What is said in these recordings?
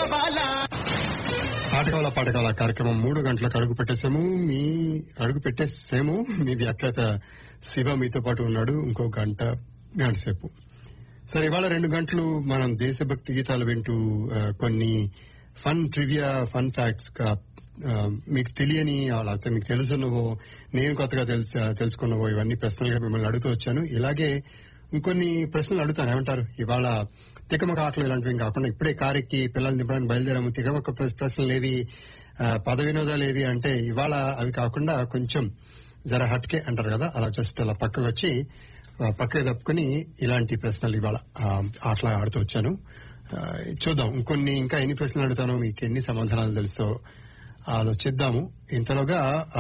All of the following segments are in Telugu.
పాటకాల పాటకాల కార్యక్రమం మూడు గంటలకు అడుగు పెట్టేసాము మీ అడుగు పెట్టేసాము మీ వ్యాఖ్యాత శివ మీతో పాటు ఉన్నాడు ఇంకో గంట గంట సేపు సరే ఇవాళ రెండు గంటలు మనం దేశభక్తి గీతాలు వింటూ ఆ, కొన్ని ఫన్ ట్రివియా ఫన్ ఫ్యాక్ట్స్ గా ఆ, మీకు తెలియని లేకపోతే మీకు తెలుసున్నవో నేను కొత్తగా తెలుసు తెలుసుకున్నవో ఇవన్నీ ప్రశ్నలు గా మిమ్మల్ని అడుగుతూ వచ్చాను ఇలాగే ఇంకొన్ని ప్రశ్నలు అడుగుతాను ఏమంటారు ఇవాళ తికమక ఆటలు ఇలాంటివి కాకుండా ఇప్పుడే కారెక్కి పిల్లల్ని నింపడానికి బయలుదేరాము తికమక ప్ర- ప్రశ్నలు ఏవి ఆ, పద వినోదాలు ఏవి అంటే ఇవాళ అవి కాకుండా కొంచెం జర హట్కే అంటారు కదా అలా జస్ట్ అలా పక్కకు వచ్చి ఆ, పక్కకి తప్పుకుని ఇలాంటి ప్రశ్నలు ఇవాళ ఆ, ఆటలా ఆడుతూ వచ్చాను ఆ, చూద్దాం ఇంకొన్ని ఇంకా ఎన్ని ప్రశ్నలు అడుగుతానో మీకు ఎన్ని సమాధానాలు తెలుసో ఆలోచిద్దాము ఇంతలోగా ఆ,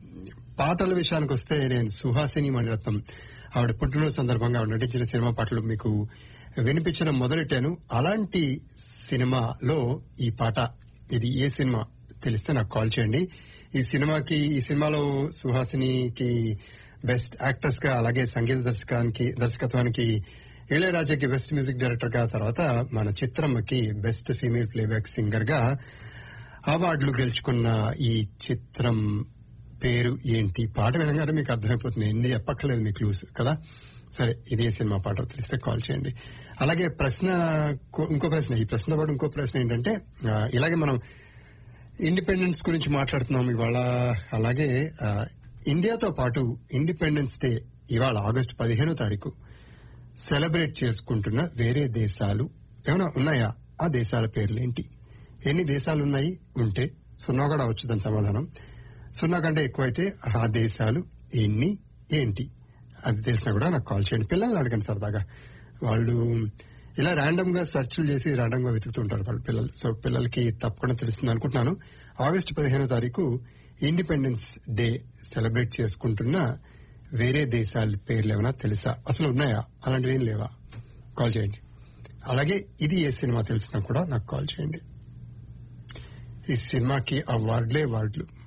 పాటల విషయానికి వస్తే నేను సుహాసిని మణిరత్నం ఆవిడ పుట్టినరోజు సందర్భంగా ఆవిడ నటించిన సినిమా పాటలు మీకు వినిపించడం మొదలెట్టాను అలాంటి సినిమాలో ఈ పాట ఇది ఏ సినిమా తెలిస్తే నాకు కాల్ చేయండి ఈ సినిమాకి ఈ సినిమాలో సుహాసినికి బెస్ట్ యాక్టర్స్ గా అలాగే సంగీత దర్శకానికి దర్శకత్వానికి ఇళయరాజాకి బెస్ట్ మ్యూజిక్ డైరెక్టర్ గా తర్వాత మన చిత్రమ్మకి బెస్ట్ ఫీమేల్ ప్లేబ్యాక్ సింగర్ గా అవార్డులు గెలుచుకున్న ఈ చిత్రం పేరు ఏంటి పాట వినగానే మీకు అర్థమైపోతుంది ఎన్ని చెప్పక్కర్లేదు మీ క్లూస్ కదా సరే ఇదే సినిమా పాట తెలిస్తే కాల్ చేయండి అలాగే ప్రశ్న ఇంకో ప్రశ్న ఈ ప్రశ్నతో పాటు ఇంకో ప్రశ్న ఏంటంటే ఆ, ఇలాగే మనం ఇండిపెండెన్స్ గురించి మాట్లాడుతున్నాం ఇవాళ అలాగే ఆ, ఇండియాతో పాటు ఇండిపెండెన్స్ డే ఇవాళ ఆగస్టు పదిహేనో తారీఖు సెలబ్రేట్ చేసుకుంటున్న వేరే దేశాలు ఏమైనా ఉన్నాయా ఆ దేశాల పేర్లేంటి ఎన్ని దేశాలు ఉన్నాయి ఉంటే సున్నా కూడా వచ్చు దాని సమాధానం సున్నా కంటే ఎక్కువైతే ఆ దేశాలు ఎన్ని ఏంటి అది తెలిసినా కూడా నాకు కాల్ చేయండి పిల్లల్ని అడగండి సరదాగా వాళ్ళు ఇలా ర్యాండమ్ గా సెర్చ్లు చేసి ర్యాండమ్ గా వెతుకుతుంటారు వాళ్ళు పిల్లలు సో పిల్లలకి తప్పకుండా తెలుస్తుంది అనుకుంటున్నాను ఆగస్టు పదిహేనో తారీఖు ఇండిపెండెన్స్ డే సెలబ్రేట్ చేసుకుంటున్న వేరే దేశాల పేర్లు ఏమైనా తెలుసా అసలు ఉన్నాయా అలాంటివి ఏం లేవా కాల్ చేయండి అలాగే ఇది ఏ సినిమా తెలిసినా కూడా నాకు కాల్ చేయండి ఈ సినిమాకి అవార్డులే అవార్డులు